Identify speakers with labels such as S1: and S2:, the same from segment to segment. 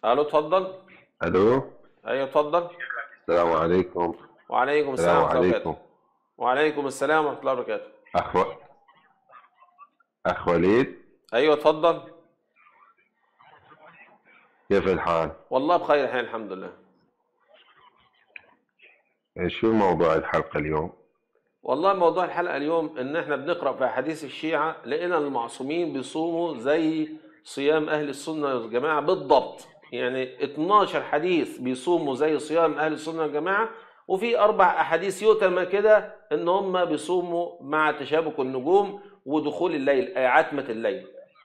S1: الو اتفضل
S2: الو
S1: ايوه اتفضل
S2: السلام عليكم
S1: وعليكم السلام
S2: السلام
S1: ورحمه الله
S2: عليكم
S1: وبركاته وعليكم السلام ورحمه الله وبركاته
S2: اخ و... اخ وليد
S1: ايوه اتفضل
S2: كيف الحال؟
S1: والله بخير الحين الحمد لله
S2: شو موضوع الحلقة اليوم؟
S1: والله موضوع الحلقه اليوم ان احنا بنقرا في احاديث الشيعه لقينا المعصومين بيصوموا زي صيام اهل السنه والجماعه بالضبط يعني 12 حديث بيصوموا زي صيام اهل السنه والجماعه وفي اربع احاديث يتم كده ان هم بيصوموا مع تشابك النجوم ودخول الليل اي عتمه الليل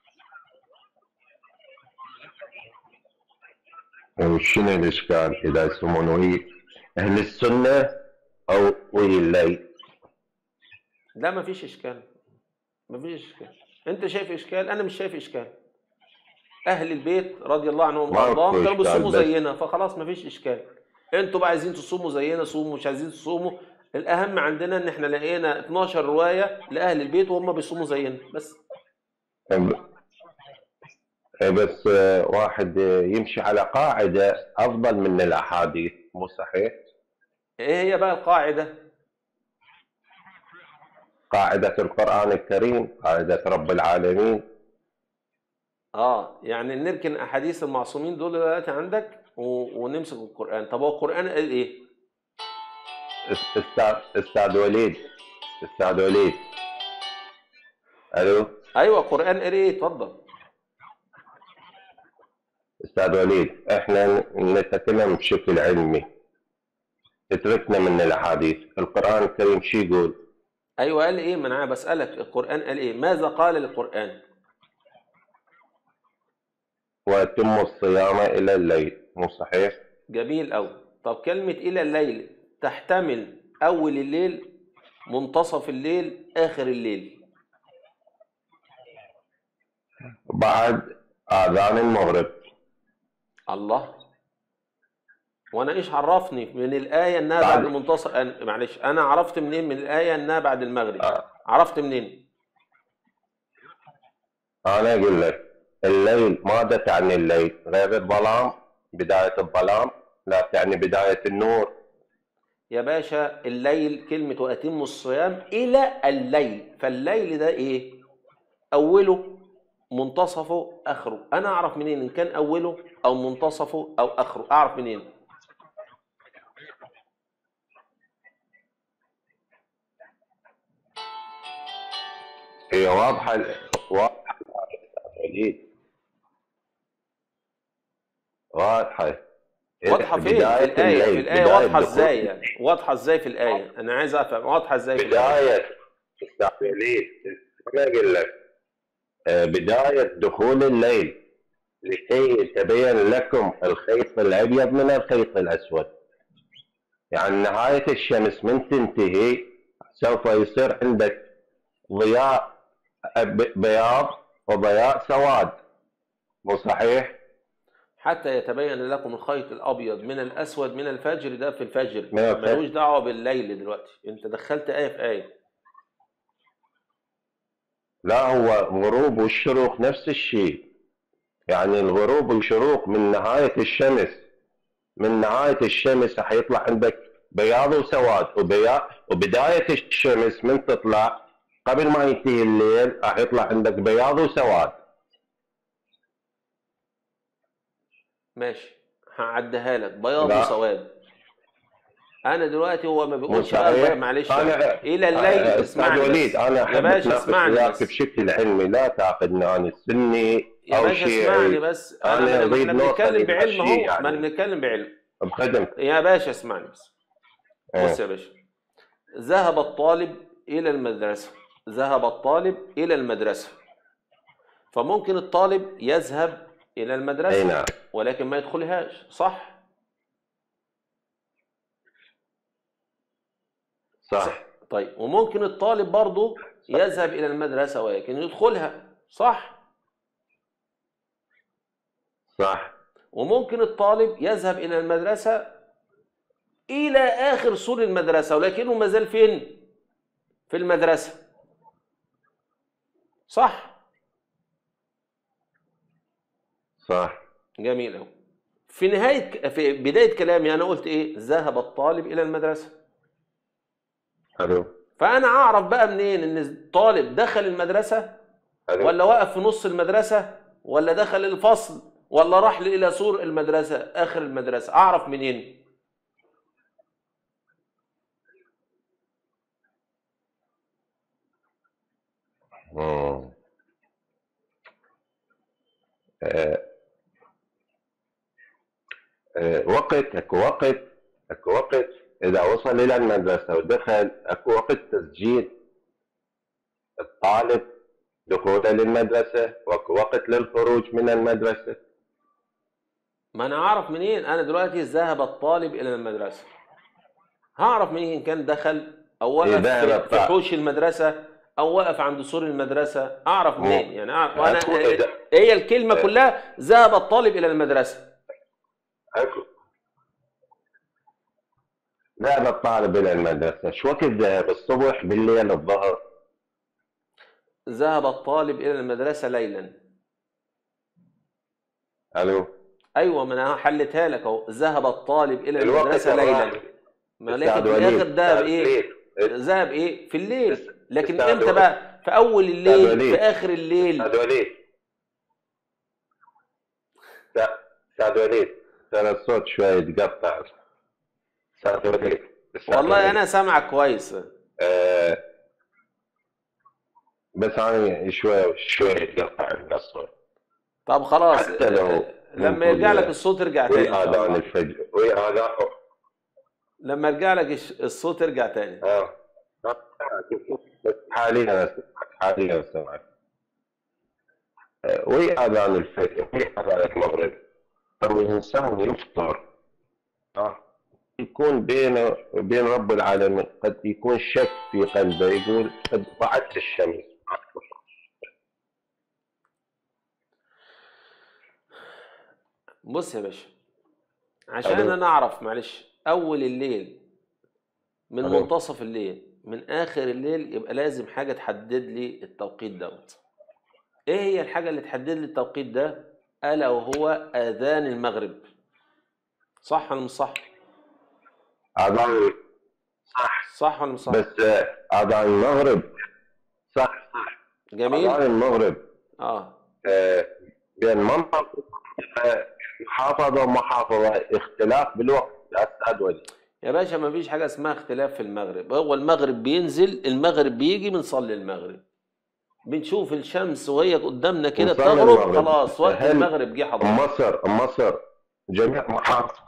S2: وشنو الإشكال إذا يسمون وي أهل السنة أو وي الليل؟
S1: لا ما فيش اشكال ما فيش اشكال انت شايف اشكال انا مش شايف اشكال اهل البيت رضي الله عنهم
S2: ما
S1: وارضاهم
S2: في
S1: كانوا
S2: إشكال
S1: بيصوموا
S2: بس.
S1: زينا فخلاص ما فيش اشكال انتوا بقى عايزين تصوموا زينا صوموا مش عايزين تصوموا الاهم عندنا ان احنا لقينا 12 روايه لاهل البيت وهم بيصوموا زينا بس
S2: بس آه، واحد آه، يمشي على قاعدة أفضل من الأحاديث مو صحيح؟
S1: ايه هي بقى القاعده
S2: قاعدة القرآن الكريم قاعدة رب العالمين
S1: اه يعني نركن احاديث المعصومين دول دلوقتي عندك و... ونمسك القران طب هو القران قال ايه
S2: أس- أستاذ أستاذ وليد أستاذ وليد ألو
S1: ايوه القران قال ايه اتفضل
S2: استاذ وليد احنا نتكلم بشكل علمي اتركنا من الاحاديث القران الكريم شو يقول
S1: ايوه قال ايه ما انا بسالك القران قال ايه ماذا قال القران
S2: ويتم الصيام الى الليل مو صحيح
S1: جميل أوي طب كلمة إلى الليل تحتمل أول الليل منتصف الليل آخر الليل
S2: بعد اذان المغرب
S1: الله وأنا إيش عرفني من الآية إنها بعد
S2: بعد-
S1: منتصف أنا- معلش أنا عرفت منين من الآية إنها بعد المغرب
S2: آه.
S1: عرفت منين
S2: انا اقول لك الليل ماذا تعني الليل غير الظلام بدايه الظلام لا تعني بدايه النور
S1: يا باشا الليل كلمة وأتم الصيام إلى الليل فالليل ده إيه أوله منتصفه آخره أنا أعرف منين إن كان أوله أو منتصفه أو آخره أعرف منين
S2: هي واضحه واضحه وليد واضحه
S1: واضحة فين؟ في
S2: بداية
S1: الآية، في
S2: الليل،
S1: الآية
S2: بداية
S1: واضحة
S2: دخول-
S1: إزاي يعني؟ واضحة إزاي في الآية؟ أنا عايز أفهم واضحة إزاي في الآية؟
S2: بداية استاذ وليد أنا أقول لك آه، بداية دخول الليل لكي يتبين لكم الخيط الأبيض من الخيط الأسود يعني نهاية الشمس من تنتهي سوف يصير عندك ضياء آه، ب- بياض وضياء سواد مو صحيح؟
S1: حتى يتبين لكم الخيط الأبيض من الأسود من الفجر ده في الفجر
S2: من الفجر.
S1: ملوش دعوة بالليل دلوقتي أنت دخلت آية في آية
S2: لا هو غروب والشروق نفس الشيء يعني الغروب والشروق من نهاية الشمس من نهاية الشمس راح يطلع عندك بياض وسواد وبياض وبداية الشمس من تطلع قبل ما ينتهي الليل راح يطلع عندك بياض وسواد
S1: ماشي هعديها لك بياض
S2: لا.
S1: وسواد أنا دلوقتي هو ما بيقولش
S2: صحيح.
S1: بقى معلش
S2: أنا-
S1: إلى الليل
S2: أستاذ
S1: اسمعني بس.
S2: وليد انا
S1: يا
S2: احب
S1: باشا
S2: اتناقش
S1: اسمعني
S2: وياك
S1: بس
S2: بشكل علمي لا تاخذني انا سني
S1: يا
S2: او
S1: باشا اسمعني
S2: شيعي
S1: بس
S2: أنا
S1: أنا ما
S2: أريد
S1: احنا
S2: نوصل
S1: بنتكلم
S2: إلى
S1: بعلم
S2: هالشيء
S1: أهو ما
S2: يعني.
S1: بنتكلم بعلم
S2: بخدمتك
S1: يا باشا اسمعني بس
S2: إيه.
S1: بص يا باشا ذهب الطالب إلى المدرسة ذهب الطالب إلى المدرسة فممكن الطالب يذهب إلى
S2: اي
S1: المدرسة
S2: نعم
S1: ولكن ما يدخلهاش صح؟
S2: صح
S1: طيب وممكن الطالب برضه يذهب إلى المدرسة ولكن يدخلها صح؟
S2: صح
S1: وممكن الطالب يذهب إلى المدرسة إلى آخر سور المدرسة ولكنه ما زال فين؟ في المدرسة صح؟
S2: صح
S1: جميل أوي في نهايه في بدايه كلامي انا قلت ايه ذهب الطالب الى المدرسه
S2: حلو
S1: فانا اعرف بقى منين ان الطالب دخل المدرسه
S2: حلو
S1: ولا وقف في نص المدرسه ولا دخل الفصل ولا راح الى سور المدرسه اخر المدرسه اعرف منين
S2: مم. آه، آه، وقت اكو وقت اكو وقت اذا وصل الى المدرسه ودخل اكو وقت تسجيل الطالب دخوله للمدرسه واكو وقت للخروج من المدرسه
S1: ما انا اعرف منين انا دلوقتي ذهب الطالب الى المدرسه هعرف منين كان دخل او
S2: إيه
S1: وقف
S2: ذهب
S1: في- في
S2: الطالب.
S1: حوش المدرسه او وقف عند سور المدرسه اعرف
S2: مو-
S1: منين يعني أعرف وانا
S2: أكو إذا-
S1: هي الكلمه كلها ذهب الطالب الى المدرسه
S2: اكو ذهب الطالب الى المدرسه شو وقت ذهب الصبح بالليل الظهر
S1: ذهب الطالب الى المدرسه ليلا
S2: الو
S1: ايوه ما انا حلتها لك اهو ذهب الطالب الى
S2: الوقت
S1: المدرسه ليلا
S2: الراحل.
S1: ما لكن
S2: أستاذ
S1: في
S2: وليد،
S1: الاخر ذهب
S2: أستاذ
S1: ايه
S2: وليد،
S1: ذهب ايه في الليل لكن
S2: أستاذ
S1: امتى
S2: وليد.
S1: بقى في اول الليل
S2: وليد.
S1: في اخر الليل
S2: استاذ وليد أستاذ- استاذ وليد ترى الصوت شوي يتقطع استاذ وليد أستاذ
S1: والله
S2: وليد.
S1: انا سامعك كويس
S2: آه بس انا شوي شوي يتقطع الصوت
S1: طب خلاص
S2: حتى لو
S1: لما يرجع لك الصوت ارجع تاني
S2: وي
S1: إن شاء
S2: اذان
S1: الله.
S2: الفجر وي اذان
S1: لما يرجع لك الش- الصوت ارجع تاني
S2: اه بس حاليا اسمعك حاليا اسمعك آه، وي اذان الفجر وي اذان المغرب او الانسان يفطر اه يكون بينه وبين رب العالمين قد يكون شك في قلبه يقول قد طلعت الشمس
S1: بص يا باشا عشان
S2: ألو.
S1: انا اعرف معلش اول الليل من
S2: ألو.
S1: منتصف الليل من اخر الليل يبقى لازم حاجه تحدد لي التوقيت دوت ايه هي الحاجه اللي تحدد لي التوقيت ده الا وهو اذان المغرب صح ولا مش صح
S2: اذان صح
S1: صح ولا مش صح
S2: بس آه، اذان المغرب صح صح
S1: جميل
S2: اذان المغرب
S1: اه
S2: آه، بين منطقة آه، محافظة ومحافظة اختلاف بالوقت يا أستاذ وليد
S1: يا باشا ما فيش حاجه اسمها اختلاف في المغرب هو المغرب بينزل المغرب بيجي بنصلي المغرب بنشوف الشمس وهي قدامنا كده
S2: بنصلي
S1: تغرب
S2: المغرب.
S1: خلاص وقت
S2: هل
S1: المغرب جه حضرتك
S2: مصر مصر جميع محافظة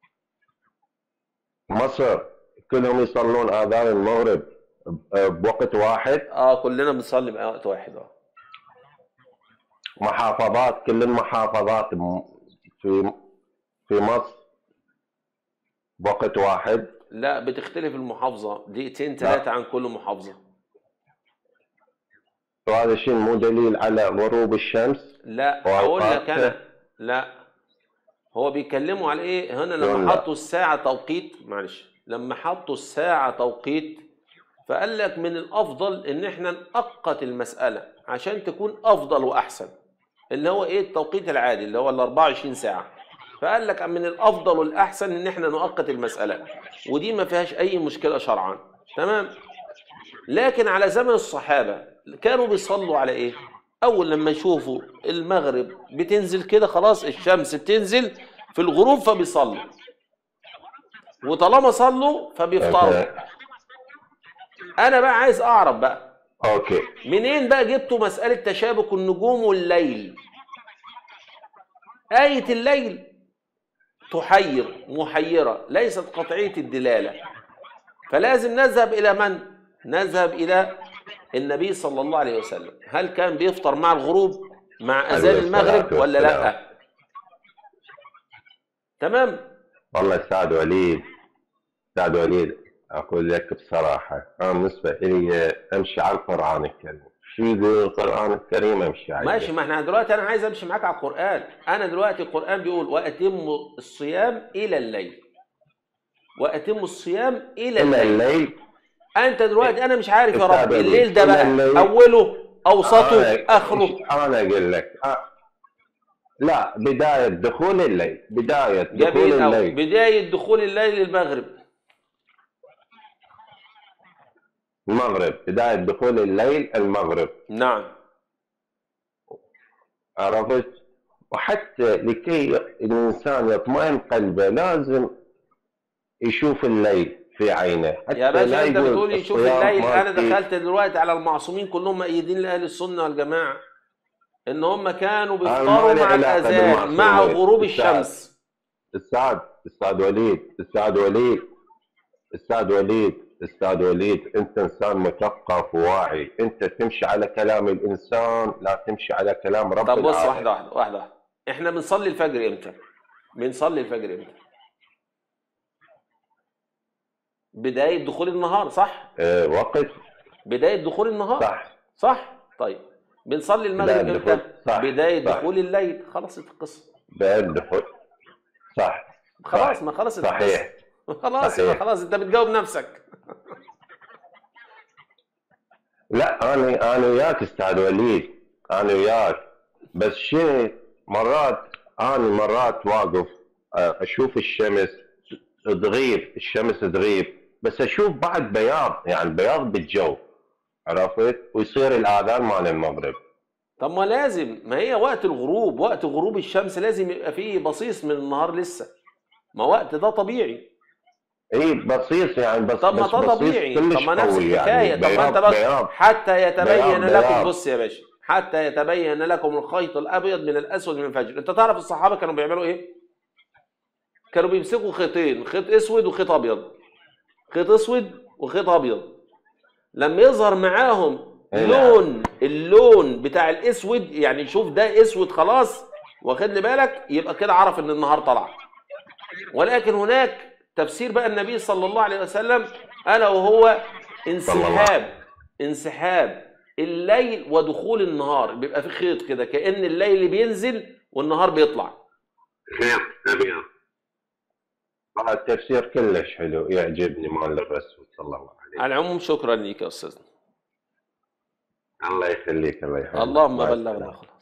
S2: مصر كلهم يصلون آذان المغرب ب- بوقت واحد
S1: اه كلنا بنصلي بوقت واحد اه
S2: محافظات كل المحافظات م- في في مصر بوقت واحد
S1: لا بتختلف المحافظه دقيقتين ثلاثه عن كل محافظه
S2: وهذا الشيء مو دليل على غروب الشمس
S1: لا
S2: وأوقات-
S1: اقول لك انا لا هو بيتكلموا على ايه هنا
S2: يقول
S1: لما
S2: لا.
S1: حطوا الساعه توقيت معلش لما حطوا الساعه توقيت فقال لك من الافضل ان احنا نأقت المساله عشان تكون افضل واحسن اللي هو ايه التوقيت العادي اللي هو ال 24 ساعه فقال لك من الافضل والاحسن ان احنا نؤقت المساله ودي ما فيهاش اي مشكله شرعا تمام لكن على زمن الصحابه كانوا بيصلوا على ايه اول لما يشوفوا المغرب بتنزل كده خلاص الشمس بتنزل في الغروب فبيصلوا وطالما صلوا فبيفطروا انا بقى عايز اعرف بقى
S2: اوكي
S1: منين بقى جبتوا مسألة تشابك النجوم والليل آية الليل تحير محيرة ليست قطعية الدلالة فلازم نذهب إلى من؟ نذهب إلى النبي صلى الله عليه وسلم هل كان بيفطر مع الغروب مع أذان
S2: عليه الصلاة
S1: المغرب ولا
S2: والسلام.
S1: لا تمام
S2: والله استاذ وليد استاذ وليد اقول لك بصراحه انا بالنسبه لي امشي على القران الكريم شو يقول القران الكريم امشي عليه
S1: ماشي ما احنا دلوقتي انا عايز امشي معاك على القران انا دلوقتي القران بيقول واتموا الصيام الى الليل واتموا الصيام الى
S2: الى
S1: الليل
S2: الليل
S1: انت دلوقتي انا مش عارف يا
S2: أستاذ
S1: رب
S2: أبي،
S1: الليل ده
S2: إلى
S1: بقى
S2: الليل.
S1: اوله اوسطه
S2: أنا-
S1: اخره
S2: انا اقول لك أ- لا بداية دخول الليل بداية دخول
S1: جميل أوي
S2: الليل
S1: بداية دخول الليل المغرب
S2: المغرب بداية دخول الليل المغرب
S1: نعم
S2: عرفت وحتى لكي الإنسان يطمئن قلبه لازم يشوف الليل في عينه حتى
S1: يا
S2: لا
S1: باشا انت
S2: يقول
S1: بتقولي شوف
S2: الصيام
S1: الليل انا
S2: مالتي-
S1: دخلت دلوقتي على المعصومين كلهم مؤيدين لاهل السنه والجماعه ان هم كانوا
S2: ما
S1: بيفطروا
S2: لي
S1: مع
S2: علاقة
S1: الاذان
S2: بالمعصومين.
S1: مع غروب
S2: أستاذ.
S1: الشمس
S2: استاذ استاذ وليد استاذ وليد استاذ وليد استاذ وليد انت انسان مثقف وواعي انت تمشي على كلام الانسان لا تمشي على كلام رب
S1: طب بص
S2: العالمين.
S1: واحده واحده واحده واحدة. احنا بنصلي الفجر امتى بنصلي الفجر امتى بدايه دخول النهار صح
S2: اه وقت
S1: بدايه دخول النهار
S2: صح
S1: صح طيب بنصلي المغرب
S2: بداية
S1: امتى
S2: دخول- صح،
S1: بدايه
S2: صح.
S1: دخول الليل خلصت القصه
S2: بعد دخول صح
S1: خلاص ما خلصت
S2: صحيح
S1: القصة. خلاص ما
S2: صحيح.
S1: خلاص انت بتجاوب نفسك
S2: لا انا انا وياك استاذ وليد انا وياك بس شيء مرات انا مرات واقف آه، اشوف الشمس تغيب الشمس تغيب بس اشوف بعد بياض يعني بياض بالجو عرفت ويصير الاذان مال المغرب
S1: طب ما لازم ما هي وقت الغروب وقت غروب الشمس لازم يبقى فيه بصيص من النهار لسه ما وقت ده طبيعي
S2: اي بسيط يعني بس
S1: طب ما
S2: بس
S1: ده
S2: بسيط
S1: طبيعي
S2: كلش
S1: طب ما نفس
S2: قوي
S1: الحكايه
S2: يعني
S1: طب ما انت
S2: بياض
S1: بس
S2: بياض
S1: حتى يتبين
S2: بياض
S1: لكم
S2: بياض.
S1: بص يا باشا حتى يتبين لكم الخيط الابيض من الاسود من الفجر انت تعرف الصحابه كانوا بيعملوا ايه كانوا بيمسكوا خيطين خيط اسود وخيط ابيض خيط اسود وخيط ابيض لما يظهر معاهم
S2: إيه نعم.
S1: لون اللون بتاع الاسود يعني شوف ده اسود خلاص واخد لي بالك يبقى كده عرف ان النهار طلع ولكن هناك تفسير بقى النبي صلى الله عليه وسلم الا وهو انسحاب انسحاب الليل ودخول النهار بيبقى في خيط كده كأن الليل بينزل والنهار بيطلع
S2: خير تمام هذا التفسير كلش حلو يعجبني مال الرسول صلى الله عليه
S1: على العموم شكرا ليك يا استاذنا
S2: الله يخليك الله يحفظك
S1: اللهم
S2: مع
S1: بلغنا
S2: السلامة.
S1: خلاص